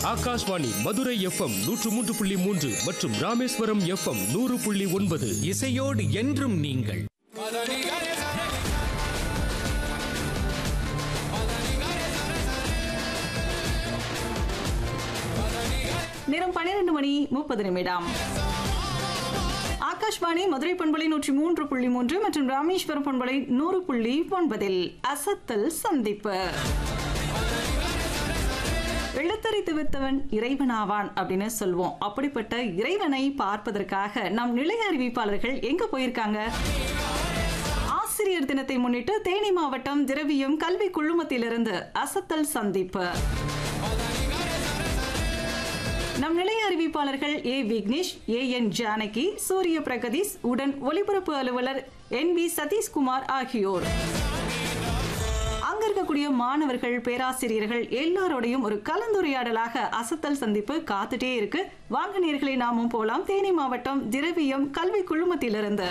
Akashvani Madurai FM நூற்று மூன்று புள்ளி மூன்று மற்றும் ராமேஸ்வரம் எஃப்எம் நூறு புள்ளி ஒன்பது இசையோடு என்றும் நீங்கள் நேரம் பன்னிரண்டு மணி முப்பது நிமிடம் ஆகாஷ்வாணி மதுரை பண்பலை நூற்றி மூன்று புள்ளி மூன்று மற்றும் ராமேஸ்வரம் பண்பலை நூறு புள்ளி ஒன்பதில் அசத்தல் சந்திப்பு எழுத்தறித்து வித்தவன் இறைவனாவான் அப்படின்னு சொல்வோம் அப்படிப்பட்ட இறைவனை பார்ப்பதற்காக நம் நிலைய அறிவிப்பாளர்கள் எங்க போயிருக்காங்க ஆசிரியர் தினத்தை முன்னிட்டு தேனி மாவட்டம் திரவியம் கல்வி குழுமத்திலிருந்து அசத்தல் சந்திப்பு நம் நிலைய அறிவிப்பாளர்கள் ஏ விக்னேஷ் ஏ என் ஜானகி சூரிய பிரகதீஷ் உடன் ஒலிபரப்பு அலுவலர் என் வி சதீஷ்குமார் ஆகியோர் அங்க இருக்கக்கூடிய மாணவர்கள் பேராசிரியர்கள் எல்லாரோடையும் ஒரு கலந்துரையாடலாக அசத்தல் சந்திப்பு காத்துட்டே இருக்கு வாங்க நேர்களை நாமும் போலாம் தேனி மாவட்டம் திரவியம் கல்வி குழுமத்திலிருந்து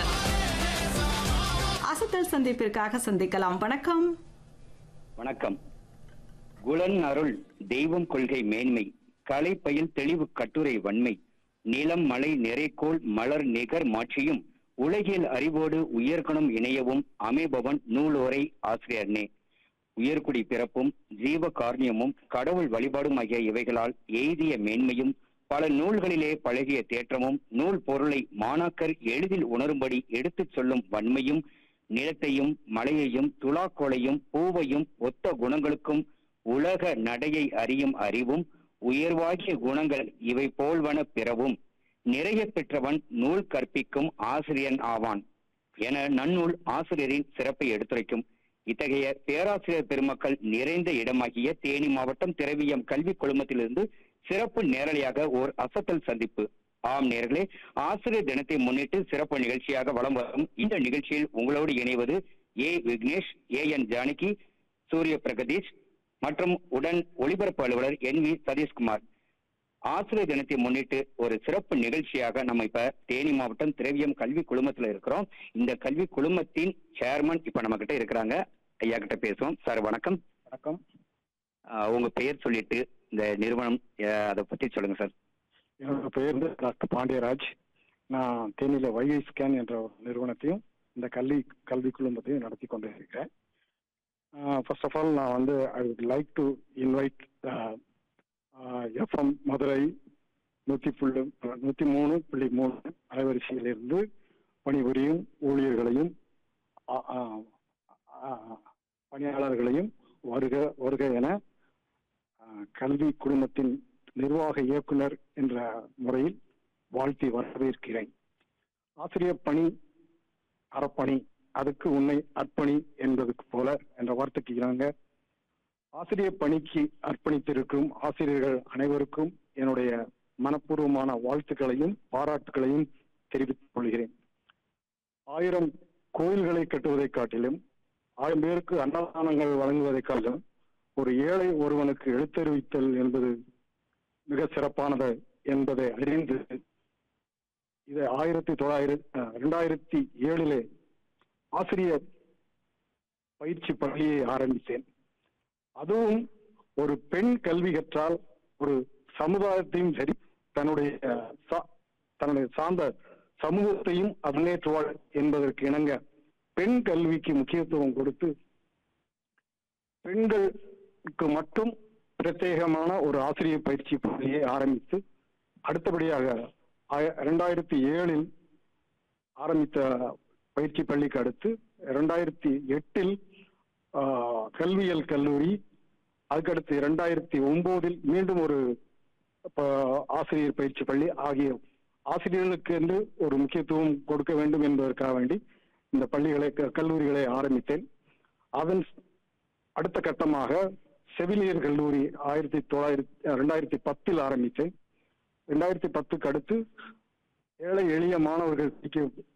அசத்தல் சந்திப்பிற்காக சந்திக்கலாம் வணக்கம் வணக்கம் குலன் அருள் தெய்வம் கொள்கை மேன்மை கலை பயில் தெளிவு கட்டுரை வன்மை நிலம் மலை நிறைக்கோள் மலர் நிகர் மாற்றியும் உலகில் அறிவோடு உயர்குணம் இணையவும் அமைபவன் நூலோரை ஆசிரியர்னே உயர்குடி பிறப்பும் ஜீவ காரணியமும் கடவுள் வழிபாடும் ஆகிய இவைகளால் எய்திய மேன்மையும் பல நூல்களிலே பழகிய தேற்றமும் நூல் பொருளை மாணாக்கர் எளிதில் உணரும்படி எடுத்துச் சொல்லும் வன்மையும் நிலத்தையும் மலையையும் துலாக்கோளையும் பூவையும் ஒத்த குணங்களுக்கும் உலக நடையை அறியும் அறிவும் உயர்வாகிய குணங்கள் இவை போல்வன பிறவும் நிறைய பெற்றவன் நூல் கற்பிக்கும் ஆசிரியன் ஆவான் என நன்னூல் ஆசிரியரின் சிறப்பை எடுத்துரைக்கும் இத்தகைய பேராசிரியர் பெருமக்கள் நிறைந்த இடமாகிய தேனி மாவட்டம் திரவியம் கல்வி குழுமத்திலிருந்து சிறப்பு நேரலையாக ஓர் அசத்தல் சந்திப்பு ஆம் நேர்களே ஆசிரியர் தினத்தை முன்னிட்டு சிறப்பு நிகழ்ச்சியாக வலம் வரும் இந்த நிகழ்ச்சியில் உங்களோடு இணைவது ஏ விக்னேஷ் ஏ என் ஜானகி சூரிய பிரகதீஷ் மற்றும் உடன் ஒளிபரப்பு அலுவலர் என் வி சதீஷ்குமார் ஆசிரியர் தினத்தை முன்னிட்டு ஒரு சிறப்பு நிகழ்ச்சியாக நம்ம இப்ப தேனி மாவட்டம் திரவியம் கல்வி குழுமத்துல இருக்கிறோம் இந்த கல்வி குழுமத்தின் சேர்மன் இப்ப நம்ம கிட்ட இருக்கிறாங்க ஐயா கிட்ட பேசுவோம் சார் வணக்கம் வணக்கம் ஆஹ் உங்க பெயர் சொல்லிட்டு இந்த நிறுவனம் அஹ், அதை பத்தி சொல்லுங்க சார் என்னோட பெயர் வந்து டாக்டர் பாண்டியராஜ் நான் தேனியில வைகை ஸ்கேன் என்ற ஒரு நிறுவனத்தையும் இந்த கல்வி கல்வி குழுமத்தையும் நடத்தி கொண்டு இருக்கிறேன் ஃபர்ஸ்ட் ஆஃப் ஆல் நான் வந்து I would like to invite FM Madurai நூற்றி புள்ளி நூற்றி மூணு புள்ளி மூணு அலைவரிசையிலிருந்து பணிபுரியும் ஊழியர்களையும் ஆ, ஆ, ஆ, பணியாளர்களையும் வருக வருக என ஆ, கல்வி குழுமத்தின் நிர்வாக இயக்குனர் என்ற முறையில் வாழ்த்தி வரவேற்கிறேன் ஆசிரியர் பணி அறப்பணி அதுக்கு உன்னை அர்ப்பணி என்பதுக்கு போல என்ற வார்த்தைக்கு இணங்க ஆசிரியர் பணிக்கு அர்ப்பணித்திருக்கும் ஆசிரியர்கள் அனைவருக்கும் என்னுடைய மனப்பூர்வமான வாழ்த்துக்களையும் பாராட்டுகளையும் தெரிவித்துக் கொள்கிறேன் ஆயிரம் கோயில்களை கட்டுவதைக் காட்டிலும் ஆயிரம் பேருக்கு அன்னதானங்கள் வழங்குவதைக் காட்டிலும் ஒரு ஏழை ஒருவனுக்கு எழுத்தறிவித்தல் என்பது மிக சிறப்பானது என்பதை அறிந்து இதை ஆயிரத்தி தொள்ளாயிரத்தி இரண்டாயிரத்தி ஏழிலே ஆசிரியர் பயிற்சி பள்ளியை ஆரம்பித்தேன் அதுவும் ஒரு பெண் கல்வி கற்றால் ஒரு சமுதாயத்தையும் சரி தன்னுடைய அஹ், சா- தன்னுடைய சார்ந்த சமூகத்தையும் முன்னேற்றுவாள் என்பதற்கு இணங்க பெண் கல்விக்கு முக்கியத்துவம் கொடுத்து பெண்களுக்கு மட்டும் பிரத்யேகமான ஒரு ஆசிரியர் பயிற்சி பள்ளியை ஆரம்பித்து அடுத்தபடியாக ஆய- இரண்டாயிரத்தி ஏழில் ஆரம்பித்த பயிற்சி பள்ளிக்கு அடுத்து இரண்டாயிரத்தி எட்டில் ஆஹ், கல்வியியல் கல்லூரி அதுக்கடுத்து இரண்டாயிரத்தி ஒன்பதில் மீண்டும் ஒரு ப- ஆசிரியர் பயிற்சி பள்ளி ஆகிய ஆசிரியர்களுக்கு என்று ஒரு முக்கியத்துவம் கொடுக்க வேண்டும் என்பதற்காக வேண்டி இந்த பள்ளிகளை க- கல்லூரிகளை ஆரம்பித்தேன் அதன் அடுத்த கட்டமாக செவிலியர் கல்லூரி ஆயிரத்தி தொள்ளாயிரத்தி ரெண்டாயிரத்தி பத்தில் ஆரம்பித்தேன் ரெண்டாயிரத்தி பத்துக்கு அடுத்து ஏழை எளிய மாணவர்கள் படிக்க